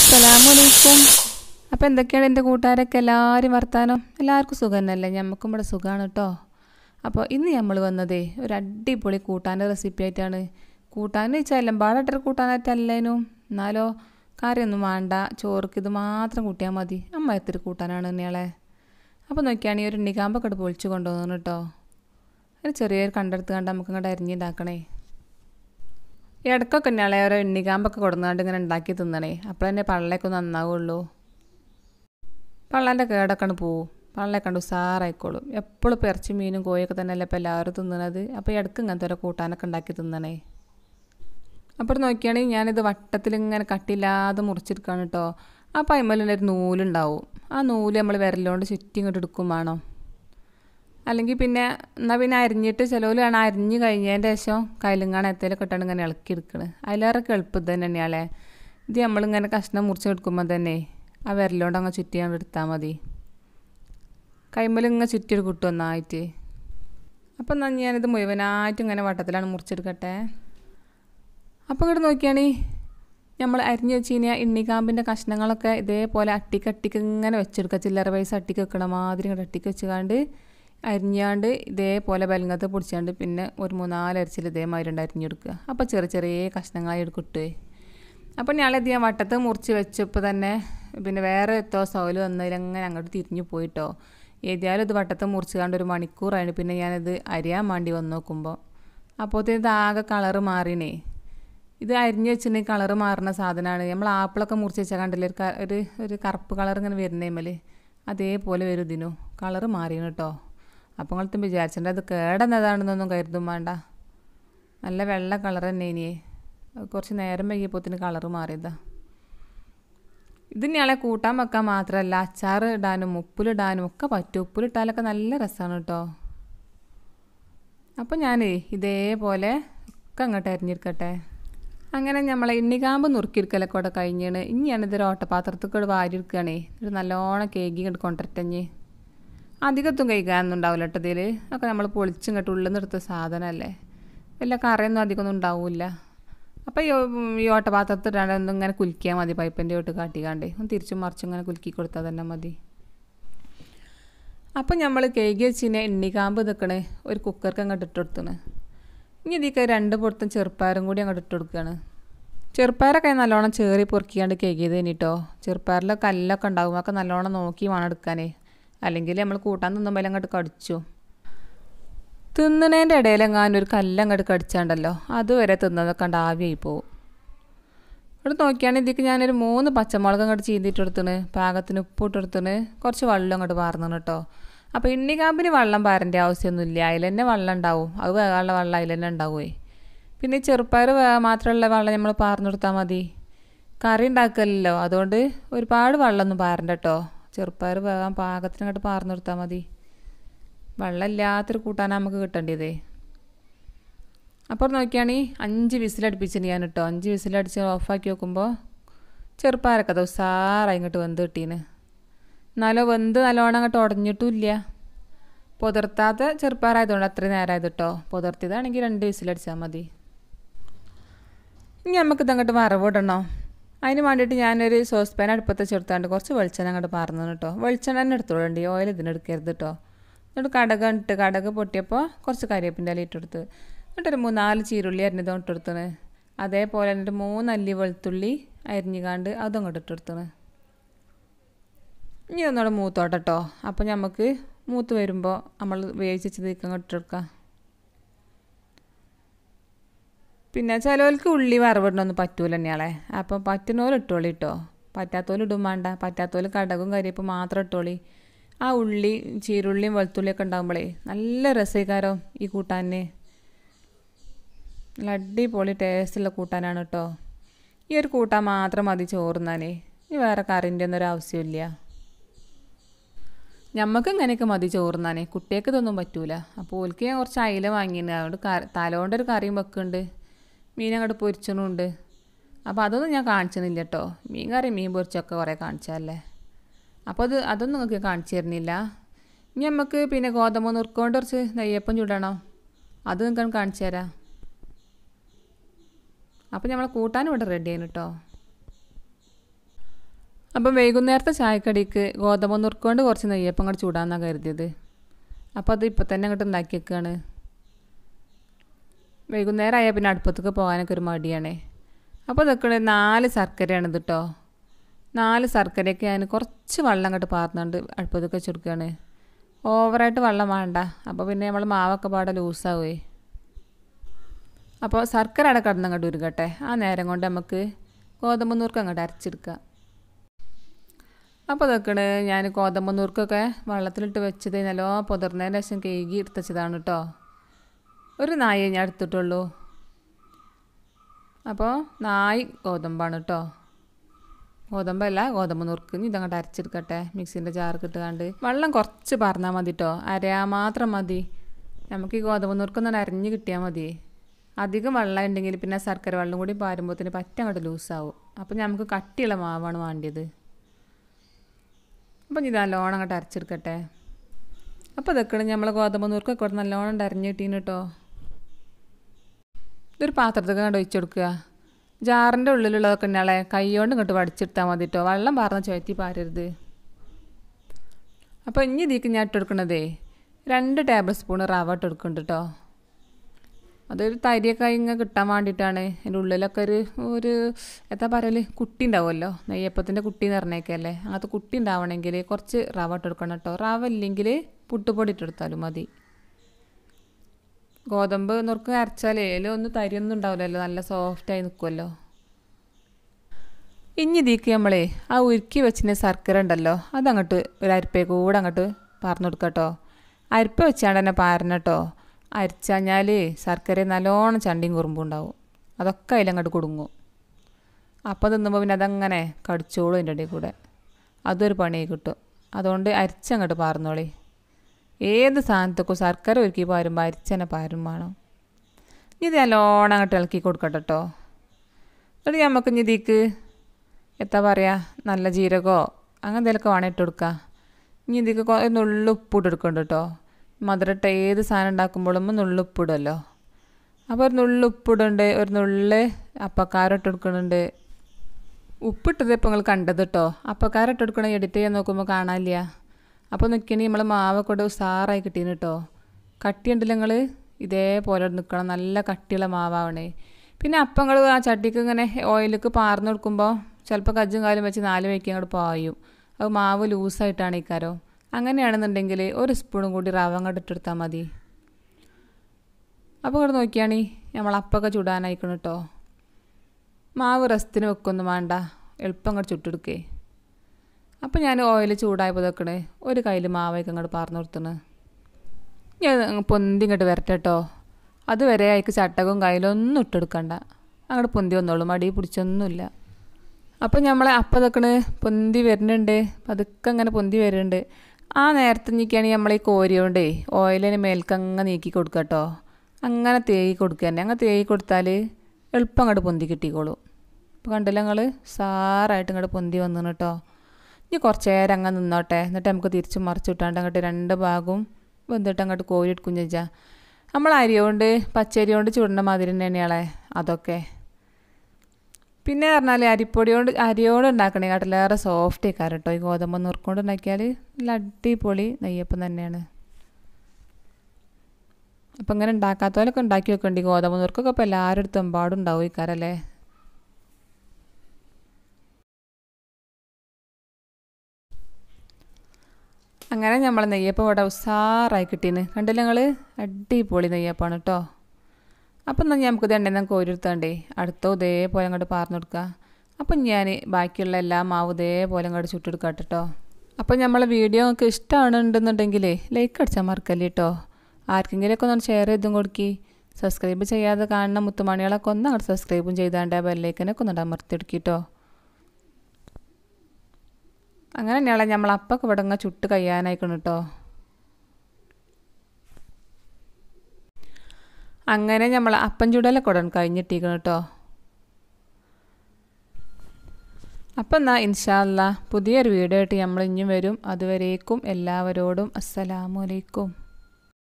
അസ്സലാമലൈക്കും അപ്പോൾ എന്തൊക്കെയാണ് എൻ്റെ കൂട്ടുകാരൊക്കെ എല്ലാവരും വർത്താനം എല്ലാവർക്കും സുഖം തന്നെയല്ലേ ഞമ്മക്കും ഇവിടെ സുഖമാണ് കേട്ടോ അപ്പോൾ ഇന്ന് നമ്മൾ വന്നതേ ഒരു അടിപൊളി കൂട്ടാൻ്റെ റെസിപ്പി ആയിട്ടാണ് കൂട്ടാൻ വെച്ചാൽ എല്ലമ്പാടട്ടൊരു കൂട്ടാനായിട്ടല്ലേനും എന്നാലോ കറിയൊന്നും വേണ്ട ചോർക്ക് ഇത് മാത്രം കൂട്ടിയാൽ മതി അമ്മ എത്തിരി കൂട്ടാനാണ് തന്നെയാളെ അപ്പോൾ നോക്കിയാണെങ്കിൽ ഒരു എണ്ണിക്കാമ്പൊക്കെ ഇട്ട് പൊളിച്ച് കൊണ്ടുപോകുന്നു കേട്ടോ ഒരു ചെറിയൊരു കണ്ടെടുത്ത് കണ്ട് നമുക്ക് ഇങ്ങോട്ട് അരിഞ്ഞുണ്ടാക്കണേ ഇടയ്ക്കൊക്കെ ഞങ്ങളെ ഓരോ എണ്ണിക്കാമ്പൊക്കെ കൊടുന്നാണ്ട് ഇങ്ങനെ ഉണ്ടാക്കി തിന്നണേ അപ്പോൾ തന്നെ പള്ളയൊക്കെ നന്നാവുള്ളൂ പള്ളേൻ്റെ കേടൊക്കെ പോവും പള്ളയെ കണ്ട് ഉസാറായിക്കോളും എപ്പോഴും ഇപ്പോൾ ഇറച്ചി മീനും കോയൊക്കെ തന്നെയല്ലേ ഇപ്പോൾ എല്ലാവരും തിന്നണത് അപ്പോൾ ഇടയ്ക്ക് ഇങ്ങനത്തെ ഓരോ കൂട്ടാനൊക്കെ ഉണ്ടാക്കി തിന്നണേ അപ്പോൾ നോക്കിയാണെങ്കിൽ ഞാനിത് വട്ടത്തിൽ ഇങ്ങനെ കട്ടില്ലാതെ മുറിച്ചെടുക്കുകയാണ് കേട്ടോ അപ്പോൾ അതിന്മേലൊരു നൂലുണ്ടാവും ആ നൂല് നമ്മൾ വിരലുകൊണ്ട് ചുറ്റി ഇങ്ങോട്ട് എടുക്കും വേണം അല്ലെങ്കിൽ പിന്നെ എന്നാൽ പിന്നെ അരിഞ്ഞിട്ട് ചിലവിലാണ് അരിഞ്ഞ് കഴിഞ്ഞതിൻ്റെ ശേഷം കയ്യിലിങ്ങാണ് എത്തേലൊക്കെ ഇട്ടാണ് ഇങ്ങനെ ഇളക്കി എടുക്കണത് അതിലേറൊക്കെ എളുപ്പം ഇത് തന്നെയാളെ ഇത് നമ്മളിങ്ങനെ കഷ്ണം മുറിച്ച് എടുക്കുമ്പോൾ തന്നെ ആ വിരലോണ്ട് അങ്ങ് ചുറ്റിയാണ്ട് എടുത്താൽ മതി കൈമ്മൽ ഇങ്ങനെ ചുറ്റിയിട്ട് കിട്ടും ഒന്നായിട്ട് അപ്പം എന്നാൽ ഞാനിത് മുഴുവനായിട്ട് ഇങ്ങനെ വട്ടത്തിലാണ് മുറിച്ചെടുക്കട്ടെ അപ്പോൾ ഇങ്ങോട്ട് നോക്കിയാണി നമ്മൾ അരിഞ്ഞ് വെച്ച് കഴിഞ്ഞാൽ ഇണ്ണിക്കാമ്പിൻ്റെ കഷ്ണങ്ങളൊക്കെ ഇതേപോലെ അട്ടിക്കട്ടിക്ക് ഇങ്ങനെ വെച്ചെടുക്കുക ചില്ലറ പൈസ അട്ടിക്ക് വെക്കണ മാതിരി ഇങ്ങോട്ട് അട്ടിക്ക് വെച്ചുകാണ്ട് അരിഞ്ഞാണ്ട് ഇതേപോലെ ബലങ്ങത്ത് പൊടിച്ചാണ്ട് പിന്നെ ഒരു മൂന്നാല് അരിച്ചിൽ ഇതേമാതിരി ഉണ്ട് അരിഞ്ഞെടുക്കുക അപ്പോൾ ചെറിയ ചെറിയ കഷ്ണങ്ങളായി എടുക്കട്ടേ അപ്പോൾ ഞാളത് ഞാൻ വട്ടത്ത് മുറിച്ച് വെച്ചപ്പോൾ തന്നെ പിന്നെ വേറെ എത്തോ സൗല് വന്നതിലങ്ങനെ അങ്ങോട്ട് തിരിഞ്ഞു പോയിട്ടോ ഏതായാലും ഇത് വട്ടത്ത് മുറിച്ച് കണ്ട് ഒരു മണിക്കൂറാണ് പിന്നെ ഞാനത് അരിയാൻ വേണ്ടി വന്ന് നോക്കുമ്പോൾ അപ്പോഴത്തേന് ഇത് ആകെ കളറ് മാറിനേ ഇത് അരിഞ്ഞ് വെച്ചിട്ടുണ്ടെങ്കിൽ കളറ് മാറുന്ന സാധനമാണ് നമ്മൾ ആപ്പിളൊക്കെ മുറിച്ച് വെച്ചാൽ കണ്ടില്ലേ ഒരു ക- ഒരു ഒരു കറുപ്പ് കളർ ഇങ്ങനെ വരുന്നേമല് അതേപോലെ വരും ഇതിനു കളറ് മാറിയാണ് കേട്ടോ അപ്പോൾ നിങ്ങളത്തും വിചാരിച്ചിട്ടുണ്ട് അത് കേടെന്നതാണെന്നൊന്നും കരുതും വേണ്ട നല്ല വെള്ള കളർ തന്നെ ഇനിയേ അത് കുറച്ച് നേരം വൈകിയപ്പോത്തിന് കളറ് മാറിയതാ ഇത് ഞങ്ങളെ കൂട്ടാൻ വെക്കാൻ മാത്രമല്ല അച്ചാർ ഇടാനും ഉപ്പിലിടാനും ഒക്കെ പറ്റും ഉപ്പിലിട്ടാലൊക്കെ നല്ല രസമാണ് കേട്ടോ അപ്പോൾ ഞാൻ ഇതേപോലെ ഒക്കെ അങ്ങോട്ട് അരിഞ്ഞെടുക്കട്ടെ അങ്ങനെ നമ്മളെ ഇണ്ണിക്കാമ്പ് നുറുക്കിയെടുക്കലൊക്കെ കൂടെ കഴിഞ്ഞാണ് ഇനി ഞാനിതൊരു ഓട്ടപാത്രത്തിൽ കൂടെ വാരിയെടുക്കുകയാണേ ഒരു നല്ലോണം കേക്ക് ഇങ്ങോട്ട് കൊണ്ടിട്ടഞ്ഞ് അധികത്തും കഴിക്കാനൊന്നും ഉണ്ടാവില്ല കേട്ടോ ഇതിൽ ഒക്കെ നമ്മൾ പൊളിച്ചിങ്ങോട്ട് ഉള്ളിൽ നിന്ന് എടുത്ത സാധനമല്ലേ വല്ല കറിയൊന്നും അധികമൊന്നും ഉണ്ടാവില്ല അപ്പോൾ ഈ ഈ ഓട്ടപാത്രത്തിട്ടാണ് ഒന്നും ഇങ്ങനെ കുലുക്കിയാൽ മതി പൈപ്പിൻ്റെ തൊട്ട് കാട്ടിക്കാണ്ട് ഒന്ന് തിരിച്ചും മറിച്ചും ഇങ്ങനെ കുലുക്കി കൊടുത്താൽ തന്നെ മതി അപ്പം നമ്മൾ കേക്ക് വെച്ചിനെ എണ്ണിക്കാമ്പ് നിൽക്കണേ ഒരു കുക്കർക്ക് അങ്ങോട്ട് ഇട്ട് കൊടുത്തണ് ഇനി ഇതിക്ക് രണ്ട് പൊടുത്തും ചെറുപ്പയറും കൂടി അങ്ങോട്ട് ഇട്ട് കൊടുക്കുകയാണ് ചെറുപ്പയറൊക്കെ നല്ലോണം ചേറി പൊറുക്കിയാണ്ട് കേക്ക് ചെയ്ത് കഴിഞ്ഞിട്ടോ ചെറുപ്പയറിലെ കല്ലൊക്കെ ഉണ്ടാകും ഒക്കെ നല്ലോണം നോക്കി വേണം എടുക്കാനേ അല്ലെങ്കിൽ നമ്മൾ കൂട്ടാൻ തിന്നുമ്പോൾ അങ്ങോട്ട് കടിച്ചു തിന്നണേൻ്റെ ഇടയിലെങ്ങാനും ഒരു കല്ലങ്ങോട്ട് കടിച്ചാണ്ടല്ലോ അതുവരെ തിന്നതൊക്കെ കണ്ട് ആവിയായി പോവും ഇവിടെ നോക്കിയാണെങ്കിൽ ഇതിക്ക് ഞാനൊരു മൂന്ന് പച്ചമുളക് അങ്ങോട്ട് ചീന്തിട്ട് കൊടുത്തണ് പാകത്തിന് ഉപ്പ് ഇട്ട് കൊടുത്തണ് കുറച്ച് വെള്ളം അങ്ങോട്ട് പാർന്നു കേട്ടോ അപ്പോൾ ഇണ്ണിക്കാമ്പിന് വെള്ളം പാരേണ്ട ആവശ്യമൊന്നുമില്ല അതിൽ തന്നെ വെള്ളം ഉണ്ടാവും അത് വേകാനുള്ള വെള്ളം അതിൽ തന്നെ ഉണ്ടാവുമേ പിന്നെ ഈ ചെറുപ്പയർ വേ മാത്രമുള്ള വെള്ളം നമ്മൾ പാർന്നു കൊടുത്താൽ മതി കറി ഉണ്ടാക്കലല്ലോ അതുകൊണ്ട് ഒരുപാട് വെള്ളമൊന്നും പാരണ്ട കേട്ടോ ചെറുപ്പയർ വേകാൻ പാകത്തിന് അങ്ങോട്ട് പാർന്നു കൊടുത്താൽ മതി വെള്ളമില്ലാത്തൊരു കൂട്ടാനാണ് നമുക്ക് കിട്ടേണ്ടതേ അപ്പോൾ നോക്കിയാണെങ്കിൽ അഞ്ച് വിസിലടുപ്പിച്ചിന് ഞാൻ കേട്ടോ അഞ്ച് വിസിലടിച്ച് ഓഫാക്കി നോക്കുമ്പോൾ ചെറുപ്പയറൊക്കെ അത് ഉസാറായി ഇങ്ങോട്ട് വെന്ത് കിട്ടീന് എന്നാലോ വെന്ത് നല്ലോണം അങ്ങോട്ട് ഉടഞ്ഞിട്ടുമില്ല പുതിർത്താത്ത ചെറുപ്പയറായതുകൊണ്ട് അത്രയും നേരമായത് കേട്ടോ പുതിർത്തിയതാണെങ്കിൽ രണ്ട് വിസിലടിച്ചാൽ മതി ഇനി നമുക്ക് ഇതങ്ങോട്ട് വറവിടണോ അതിന് വേണ്ടിയിട്ട് ഞാനൊരു സോസ് പാൻ അടുപ്പത്ത് ചെറുത്താണ്ട് കുറച്ച് വെളിച്ചെണ്ണ അങ്ങോട്ട് പാർന്നു കേട്ടോ വെളിച്ചെണ്ണ തന്നെ എടുത്തോളണ്ടി ഓയിൽ ഇതിനെടുക്കരുത് കേട്ടോ എന്നിട്ട് കടക് ഇട്ട് കടക് പൊട്ടിയപ്പോൾ കുറച്ച് കരിവേപ്പിൻ്റെ ഇല ഇട്ടെടുത്ത് എന്നിട്ടൊരു മൂന്നാല് ചീരുള്ളി അരിഞ്ഞത് ഇട്ടെടുത്തണ് അതേപോലെ എന്നിട്ട് മൂന്നല്ലി വെളുത്തുള്ളി അരിഞ്ഞുകാണ്ട് അതും അങ്ങോട്ട് ഇട്ടെടുത്തണ് ഇനി ഒന്നുകൂടെ മൂത്തോട്ടെ കേട്ടോ അപ്പോൾ നമുക്ക് മൂത്ത് വരുമ്പോൾ നമ്മൾ വേവിച്ചത് അങ്ങോട്ട് ഇട്ടെടുക്കാം പിന്നെ ചിലവർക്ക് ഉള്ളി വറവിടണമൊന്നും പറ്റൂല തന്നെയാളെ അപ്പം പറ്റുന്നോല് ഇട്ടോളി കേട്ടോ പറ്റാത്തോല് ഇടും വേണ്ട പറ്റാത്തോല് കടകും കരിയപ്പം മാത്രം ഇട്ടോളി ആ ഉള്ളി ചീരുള്ളിയും വെളുത്തുള്ളിയൊക്കെ ഉണ്ടാകുമ്പോഴേ നല്ല രസീകാരം ഈ കൂട്ടാന് നല്ല അടിപൊളി ടേസ്റ്റുള്ള കൂട്ടാനാണ് കേട്ടോ ഈ ഒരു കൂട്ടാൻ മാത്രം മതി ചോറുന്നാനേ ഇനി വേറെ കറിൻ്റെ ഒന്നും ഒരു ആവശ്യമില്ല ഞമ്മക്ക് ഇങ്ങനെയൊക്കെ മതി ചോറുന്നാനേ കുട്ടികൾക്ക് ഇതൊന്നും പറ്റൂല അപ്പോൾ ഓൽക്ക് ഞാൻ കുറച്ച് അയില വാങ്ങിയിരുന്നു അതുകൊണ്ട് കറി തലോണ്ടൊരു കറിയും വെക്കുന്നുണ്ട് മീൻ അങ്ങോട്ട് പൊരിച്ചണുണ്ട് അപ്പോൾ അതൊന്നും ഞാൻ കാണിച്ചെന്നില്ല കേട്ടോ മീൻ കറി മീൻ പൊരിച്ചൊക്കെ കുറേ കാണിച്ചതല്ലേ അപ്പോൾ അത് അതൊന്നും നിങ്ങൾക്ക് കാണിച്ചു തരുന്നില്ല ഇനി നമുക്ക് പിന്നെ ഗോതമ്പ് നുറുക്കൊണ്ട് കുറച്ച് നെയ്യപ്പം ചൂടണം അത് നിങ്ങൾക്ക് കാണിച്ചു തരാം അപ്പോൾ നമ്മൾ കൂട്ടാനും ഇവിടെ റെഡി ആയിരുന്നു കേട്ടോ അപ്പം വൈകുന്നേരത്തെ ചായക്കടിക്ക് ഗോതമ്പ് നുറുക്കൊണ്ട് കുറച്ച് നെയ്യപ്പം അങ്ങോട്ട് ചൂടാന്നാണ് കരുതിയത് അപ്പോൾ അത് ഇപ്പം തന്നെ അങ്ങോട്ട് ഉണ്ടാക്കി വെക്കുകയാണ് വൈകുന്നേരം ആയാൽ പിന്നെ അടുപ്പത്തേക്ക് പോകാനൊക്കെ ഒരു മടിയാണേ അപ്പോൾ നിൽക്കണ നാല് ശർക്കരയാണ് ഇത് കേട്ടോ നാല് ശർക്കരയൊക്കെ ഞാൻ കുറച്ച് വെള്ളം അങ്ങോട്ട് പാർന്നുകൊണ്ട് അടുപ്പത്തേക്ക് വെച്ചെടുക്കുകയാണ് ഓവറായിട്ട് വെള്ളം വേണ്ട അപ്പോൾ പിന്നെ നമ്മൾ മാവൊക്കെ പാടെ ലൂസാവുമേ അപ്പോൾ ശർക്കര അവിടെ കിടന്ന് അങ്ങോട്ട് ഉരുകട്ടെ ആ നേരം കൊണ്ട് നമുക്ക് ഗോതമ്പ് നൂർക്ക് അങ്ങോട്ട് അരച്ചെടുക്കാം അപ്പോൾ ഇതൊക്കെയാണ് ഞാൻ ഗോതമ്പ് നൂർക്കൊക്കെ വെള്ളത്തിലിട്ട് വെച്ചത് നല്ലോണം പുതിർന്നതിന് ശേഷം കേകി എടുത്തതാണ് കേട്ടോ ഒരു നായേ ഞാൻ എടുത്തിട്ടുള്ളൂ അപ്പോൾ നായ് ഗോതമ്പാണ് കേട്ടോ ഗോതമ്പല്ല ഗോതമ്പ് നുറുക്ക് ഇനി ഇതങ്ങോട്ട് അരച്ചെടുക്കട്ടെ മിക്സിൻ്റെ ജാർക്ക് ഇട്ടുകൊണ്ട് വെള്ളം കുറച്ച് പറഞ്ഞാൽ മതി കേട്ടോ അരയാ മാത്രം മതി നമുക്ക് ഈ ഗോതമ്പ് നുറുക്കൊന്നും അരഞ്ഞ് കിട്ടിയാൽ മതി അധികം വെള്ളം ഉണ്ടെങ്കിൽ പിന്നെ ശർക്കര വെള്ളം കൂടി പാരുമ്പോഴത്തേന് പറ്റ അങ്ങോട്ട് ലൂസാവും അപ്പോൾ നമുക്ക് കട്ടിയുള്ള മാവാണ് വേണ്ടിയത് അപ്പം ഇത് നല്ലോണം അങ്ങോട്ട് അരച്ചെടുക്കട്ടെ അപ്പോൾ ഇതൊക്കെ നമ്മൾ ഗോതമ്പ് നുറുക്കൊക്കെ ഇവിടെ നല്ലോണം അരഞ്ഞ് കിട്ടീന് കേട്ടോ ഇതൊരു പാത്രത്തേക്ക് കണ്ട് ഒഴിച്ചു കൊടുക്കുക ജാറിൻ്റെ ഉള്ളിലുള്ളതൊക്കെ ഇന്നാളെ കൈകൊണ്ട് ഇങ്ങോട്ട് വടിച്ചെടുത്താൽ മതി കേട്ടോ വെള്ളം പാർന്ന് ചുവറ്റി പാരരുത് അപ്പോൾ ഇനി ഇതിക്ക് ഞാൻ ഇട്ടെടുക്കണതേ രണ്ട് ടേബിൾ സ്പൂൺ റവ ഇട്ടെടുക്കുന്നുണ്ട് കേട്ടോ അതൊരു തരിയൊക്കെ ഇങ്ങനെ കിട്ടാൻ വേണ്ടിയിട്ടാണ് അതിൻ്റെ ഉള്ളിലൊക്കെ ഒരു ഒരു എന്താ പറയല് കുട്ടി ഉണ്ടാവുമല്ലോ നെയ്യപ്പത്തിൻ്റെ കുട്ടി എന്ന് പറഞ്ഞേക്കല്ലേ അങ്ങനത്തെ കുട്ടി ഉണ്ടാവണമെങ്കിൽ കുറച്ച് റവ ഇട്ടെടുക്കണം കേട്ടോ റവ ഇല്ലെങ്കിൽ പുട്ടുപൊടി ഇട്ടെടുത്താലും മതി ഗോതമ്പ് നുറുക്ക് അരച്ചാലേ അതിൽ ഒന്ന് തരിയൊന്നും ഉണ്ടാവില്ലല്ലോ നല്ല സോഫ്റ്റായി നിൽക്കുമല്ലോ ഇനി ഇതിക്ക് നമ്മളേ ആ ഉരുക്കി വെച്ചിന് ശർക്കര ഉണ്ടല്ലോ അതങ്ങോട്ട് ഒരു അരിപ്പേ കൂടെ അങ്ങോട്ട് പറഞ്ഞു കൊടുക്കട്ടോ അരിപ്പ വെച്ചാണ്ട് തന്നെ പാരണട്ടോ അരിച്ചഞ്ഞാൽ ശർക്കര നല്ലോണം ചണ്ടിയും കുറുമ്പും ഉണ്ടാവും അതൊക്കെ അതിലങ്ങോട്ട് കുടുങ്ങും അപ്പം തിന്നുമ്പോൾ പിന്നെ അതങ്ങനെ കടിച്ചോളും അതിൻ്റെ ഇടയിൽ കൂടെ അതൊരു പണി കിട്ടും അതുകൊണ്ട് അരിച്ചങ്ങോട്ട് പാർന്നോളി ഏത് സാധനത്തേക്കും ശർക്കര ഒരുക്കി പാരുമ്പോൾ അരിച്ചനെ പാരും വേണം ഇത് നല്ലോണം അങ്ങോട്ട് ഇളക്കി കൊടുക്കട്ടെ കേട്ടോ എന്നിട്ട് നമുക്ക് ഇനി ഇതിക്ക് എത്താ പറയുക നല്ല ജീരകമോ അങ്ങനെ എന്തെങ്കിലുമൊക്കെ വേണം ഇട്ട് കൊടുക്കുക ഇനി ഇതിക്ക് നുള്ളു ഉപ്പിട്ട് എടുക്കുന്നുണ്ട് കേട്ടോ മധുരട്ട ഏത് സാധനം ഉണ്ടാക്കുമ്പോഴും നുള്ളു ഉപ്പിടുമല്ലോ അപ്പോൾ ഒരു നുള്ളു ഉപ്പിടുന്നുണ്ട് ഒരു നുള്ള് അപ്പക്കാരം ഇട്ട് കൊടുക്കുന്നുണ്ട് ഉപ്പിട്ടത് ഇപ്പോൾ നിങ്ങൾ കണ്ടത് കേട്ടോ അപ്പക്കാരം ഇട്ട് കൊടുക്കണ എഡിറ്റ് ചെയ്യാൻ നോക്കുമ്പോൾ കാണാനില്ല അപ്പോൾ നിൽക്കണി നമ്മൾ മാവ് കൊണ്ട് ഉസാറായി കിട്ടീന് കേട്ടോ കട്ടിയുണ്ടല്ലോ നിങ്ങൾ ഇതേപോലെ നിൽക്കണം നല്ല കട്ടിയുള്ള മാവാവണേ പിന്നെ അപ്പം നിങ്ങൾ ആ ചട്ടിക്ക് ഇങ്ങനെ ഓയിലേക്ക് പാർന്ന് കൊടുക്കുമ്പോൾ ചിലപ്പോൾ കജ്ജും കാലും വെച്ച് നാല് വയ്ക്കും അങ്ങോട്ട് പായും അത് മാവ് ലൂസായിട്ടാണ് ഇക്കാരോ അങ്ങനെയാണെന്നുണ്ടെങ്കിൽ ഒരു സ്പൂണും കൂടി റവ അങ്ങോട്ട് ഇട്ടെടുത്താൽ മതി അപ്പോൾ ഇവിടെ നോക്കിയാണി നമ്മൾ അപ്പൊക്കെ ചുടാനായിക്കണം കേട്ടോ മാവ് റസ്ത്തിന് വെക്കൊന്നും വേണ്ട എളുപ്പം അങ്ങോട്ട് ചുട്ടെടുക്കേ അപ്പോൾ ഞാൻ ഓയിൽ ചൂടായപ്പോൾ വെക്കണേ ഒരു കയ്യിൽ മാവൊക്കെ അങ്ങോട്ട് പാർന്നു കൊടുത്തണ് ഞാൻ പൊന്തി ഇങ്ങോട്ട് വരട്ടെ കേട്ടോ അതുവരെ അയക്ക് ചട്ടകവും കയ്യിലൊന്നും ഇട്ടെടുക്കണ്ട അങ്ങോട്ട് പൊന്തി വന്നോളൂ മടി പിടിച്ചൊന്നുമില്ല അപ്പോൾ നമ്മളെ അപ്പം വെക്കണ് പൊന്തി വരുന്നുണ്ട് പതുക്കെ അങ്ങനെ പൊന്തി വരുന്നുണ്ട് ആ നേരത്തെ നിൽക്കുകയാണെങ്കിൽ നമ്മൾ ഈ കോരിയോണ്ടേ ഓയിലിന് മേൽക്കങ്ങ് നീക്കി കൊടുക്കുക കേട്ടോ അങ്ങനെ തേയി കൊടുക്കുക തന്നെ അങ്ങനെ തേയി കൊടുത്താൽ എളുപ്പം അങ്ങോട്ട് പൊന്തി കിട്ടിക്കോളൂ അപ്പോൾ കണ്ടില്ല ഞങ്ങൾ സാറായിട്ട് ഇങ്ങോട്ട് പൊന്തി വന്നു കേട്ടോ ഇനി കുറച്ച് നേരം അങ്ങ് നിന്നോട്ടെ എന്നിട്ട് നമുക്ക് തിരിച്ച് മറിച്ച് വിട്ടാണ്ട് അങ്ങോട്ട് രണ്ട് ഭാഗവും വെന്തിട്ട് അങ്ങോട്ട് കോരി എടുക്കും ചോദിച്ചാൽ നമ്മൾ അരി കൊണ്ട് പച്ചരി കൊണ്ട് ചുടുന്ന മാതിരി തന്നെയാളെ അതൊക്കെ പിന്നെ പറഞ്ഞാൽ അരിപ്പൊടി കൊണ്ട് അരിയോട് ഉണ്ടാക്കണേ കാട്ടിലേറെ സോഫ്റ്റ് ആയിക്കാരം കേട്ടോ ഈ ഗോതമ്പ് നുറുക്കൊണ്ട് ഉണ്ടാക്കിയാൽ നല്ല അടിപൊളി നെയ്യപ്പം തന്നെയാണ് അപ്പം ഇങ്ങനെ ഉണ്ടാക്കാത്തവരൊക്കെ ഉണ്ടാക്കി വെക്കണ്ടി ഗോതമ്പ് നുറുക്കൊക്കെ ഇപ്പോൾ എല്ലാവരുടെ അടുത്തും എമ്പാടും ഉണ്ടാവും ഇക്കാരല്ലേ അങ്ങനെ നമ്മൾ നെയ്യപ്പം ഇവിടെ ഉസാറായി കിട്ടീന് കണ്ടില്ല ഞങ്ങൾ അടിപൊളി നെയ്യപ്പാണ് കേട്ടോ അപ്പം എന്നാൽ നമുക്ക് ഇത് എണ്ണ കോരിയെടുത്താണ്ടേ അടുത്തോ ഇതേപോലെ അങ്ങോട്ട് പാർന്നു കൊടുക്കുക അപ്പം ഞാൻ ബാക്കിയുള്ള എല്ലാ മാവും ഇതേപോലെ അങ്ങോട്ട് ചുട്ടെടുക്കാം കേട്ടോ അപ്പം നമ്മളെ വീഡിയോ നിങ്ങൾക്ക് ഇഷ്ടമാണെന്നുണ്ടെങ്കിൽ ലൈക്ക് അടിച്ചാൽ മറക്കല്ലേ കേട്ടോ ആർക്കെങ്കിലുമൊക്കെ ഒന്ന് ഷെയർ ചെയ്തും കൊടുക്കി സബ്സ്ക്രൈബ് ചെയ്യാതെ കാണുന്ന മുത്തുമണികളൊക്കെ ഒന്ന് അങ്ങോട്ട് സബ്സ്ക്രൈബും ചെയ്താണ്ട് ആ ബെല്ലൈക്കനൊക്കെ ഒന്ന് അമർത്തിയെടുക്കിട്ടോ അങ്ങനെ തന്നെയാളെ നമ്മൾ അപ്പൊക്കെ ഇവിടെ അങ്ങ് ചുട്ട് കഴിയാനായിക്കണം കേട്ടോ അങ്ങനെ നമ്മൾ അപ്പം ചുടലൊക്കെ ഉടൻ കഴിഞ്ഞിട്ടിരിക്കണം കേട്ടോ അപ്പം എന്നാൽ ഇൻഷാല്ല പുതിയൊരു വീഡിയോ ആയിട്ട് നമ്മൾ ഇനിയും വരും അതുവരേക്കും എല്ലാവരോടും അസ്സലാമലൈക്കും